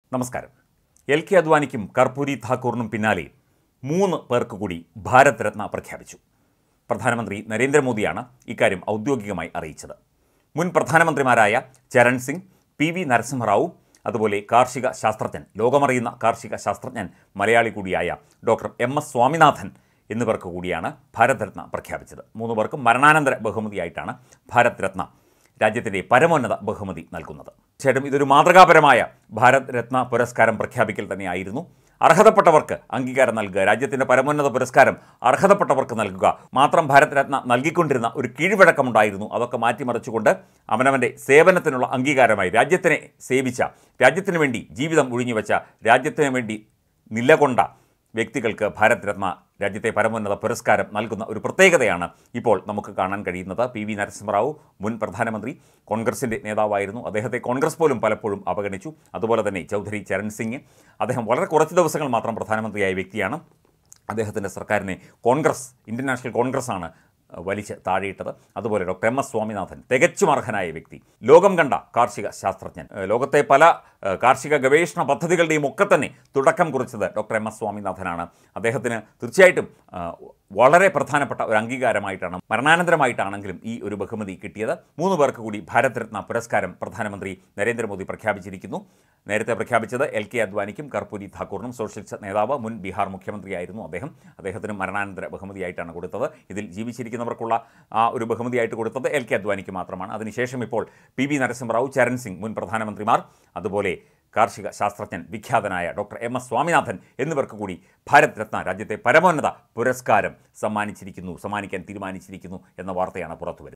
നമസ്കാരം L K അദ്വാനിക്കും കർപ്പൂരി ഠാക്കൂറിനും പിന്നാലെ മൂന്ന് പേർക്ക് കൂടി ഭാരത് രത്ന പ്രഖ്യാപിച്ചു പ്രധാനമന്ത്രി നരേന്ദ്രമോദിയാണ് ഇക്കാര്യം ഔദ്യോഗികമായി അറിയിച്ചത് മുൻ പ്രധാനമന്ത്രിമാരായ ചരൺ സിംഗ് പി വി നരസിംഹറാവു അതുപോലെ കാർഷിക ശാസ്ത്രജ്ഞൻ ലോകമറിയുന്ന കാർഷിക ശാസ്ത്രജ്ഞൻ മലയാളി കൂടിയായ ഡോക്ടർ എം എസ് സ്വാമിനാഥൻ എന്നിവർക്ക് കൂടിയാണ് ഭാരത് രത്ന പ്രഖ്യാപിച്ചത് മൂന്ന് പേർക്കും മരണാനന്തര ബഹുമതിയായിട്ടാണ് ഭാരത് രത്ന രാജ്യത്തിൻ്റെ പരമോന്നത ബഹുമതി നൽകുന്നത് തീർച്ചയായിട്ടും ഇതൊരു മാതൃകാപരമായ ഭാരത് രത്ന പുരസ്കാരം പ്രഖ്യാപിക്കൽ തന്നെയായിരുന്നു അർഹതപ്പെട്ടവർക്ക് അംഗീകാരം നൽകുക രാജ്യത്തിൻ്റെ പരമോന്നത പുരസ്കാരം അർഹതപ്പെട്ടവർക്ക് നൽകുക മാത്രം ഭാരത് രത്ന നൽകിക്കൊണ്ടിരുന്ന ഒരു കീഴ്വഴക്കമുണ്ടായിരുന്നു അതൊക്കെ മാറ്റിമറിച്ചുകൊണ്ട് അവനവൻ്റെ സേവനത്തിനുള്ള അംഗീകാരമായി രാജ്യത്തിനെ സേവിച്ച രാജ്യത്തിന് വേണ്ടി ജീവിതം ഒഴിഞ്ഞുവെച്ച രാജ്യത്തിന് വേണ്ടി നിലകൊണ്ട വ്യക്തികൾക്ക് ഭാരത് രത്ന രാജ്യത്തെ പരമോന്നത പുരസ്കാരം നൽകുന്ന ഒരു പ്രത്യേകതയാണ് ഇപ്പോൾ നമുക്ക് കാണാൻ കഴിയുന്നത് പി വി നരസിംഹറാവു മുൻ പ്രധാനമന്ത്രി കോൺഗ്രസിൻ്റെ നേതാവായിരുന്നു അദ്ദേഹത്തെ കോൺഗ്രസ് പോലും പലപ്പോഴും അവഗണിച്ചു അതുപോലെ തന്നെ ചൗധരി ചരൺ സിംഗ് അദ്ദേഹം വളരെ കുറച്ച് ദിവസങ്ങൾ മാത്രം പ്രധാനമന്ത്രിയായ വ്യക്തിയാണ് അദ്ദേഹത്തിൻ്റെ സർക്കാരിനെ കോൺഗ്രസ് ഇന്ത്യൻ നാഷണൽ കോൺഗ്രസ് ആണ് വലിച്ച് താഴെയിട്ടത് അതുപോലെ ഡോക്ടർ എം എസ് സ്വാമിനാഥൻ തികച്ചും അർഹനായ വ്യക്തി ലോകം കണ്ട കാർഷിക ശാസ്ത്രജ്ഞൻ ഏഹ് ലോകത്തെ പല ഏഹ് കാർഷിക ഗവേഷണ പദ്ധതികളുടെയും ഒക്കെ തന്നെ തുടക്കം കുറിച്ചത് ഡോക്ടർ എം എസ് സ്വാമിനാഥനാണ് അദ്ദേഹത്തിന് തീർച്ചയായിട്ടും ആ, വളരെ പ്രധാനപ്പെട്ട ഒരു അംഗീകാരമായിട്ടാണ് മരണാനന്തരമായിട്ടാണെങ്കിലും ഈ ഒരു ബഹുമതി കിട്ടിയത് മൂന്ന് പേർക്ക് കൂടി ഭാരത് രത്ന പുരസ്കാരം പ്രധാനമന്ത്രി നരേന്ദ്രമോദി പ്രഖ്യാപിച്ചിരിക്കുന്നു നേരത്തെ പ്രഖ്യാപിച്ചത് എൽ കെ അദ്വാനിക്കും കർപ്പൂരി ഠാക്കൂറിനും സോഷ്യലിസ്റ്റ് നേതാവ് മുൻ ബീഹാർ മുഖ്യമന്ത്രിയായിരുന്നു അദ്ദേഹം അദ്ദേഹത്തിന് മരണാനന്തര ബഹുമതിയായിട്ടാണ് കൊടുത്തത് ഇതിൽ ജീവിച്ചിരിക്കുന്നവർക്കുള്ള ആ ഒരു ബഹുമതിയായിട്ട് കൊടുത്തത് എൽ കെ അദ്വാനിക്ക് മാത്രമാണ് അതിനുശേഷം ഇപ്പോൾ പി വി നരസിംഹറാവു ചരൺ സിംഗ് മുൻ പ്രധാനമന്ത്രിമാർ അതുപോലെ കാർഷിക ശാസ്ത്രജ്ഞൻ വിഖ്യാതനായ ഡോക്ടർ എം എസ് സ്വാമിനാഥൻ എന്നിവർക്ക് കൂടി ഭാരത് രത്ന രാജ്യത്തെ പരമോന്നത പുരസ്കാരം സമ്മാനിച്ചിരിക്കുന്നു സമ്മാനിക്കാൻ തീരുമാനിച്ചിരിക്കുന്നു എന്ന വാർത്തയാണ് പുറത്തുവരുന്നത്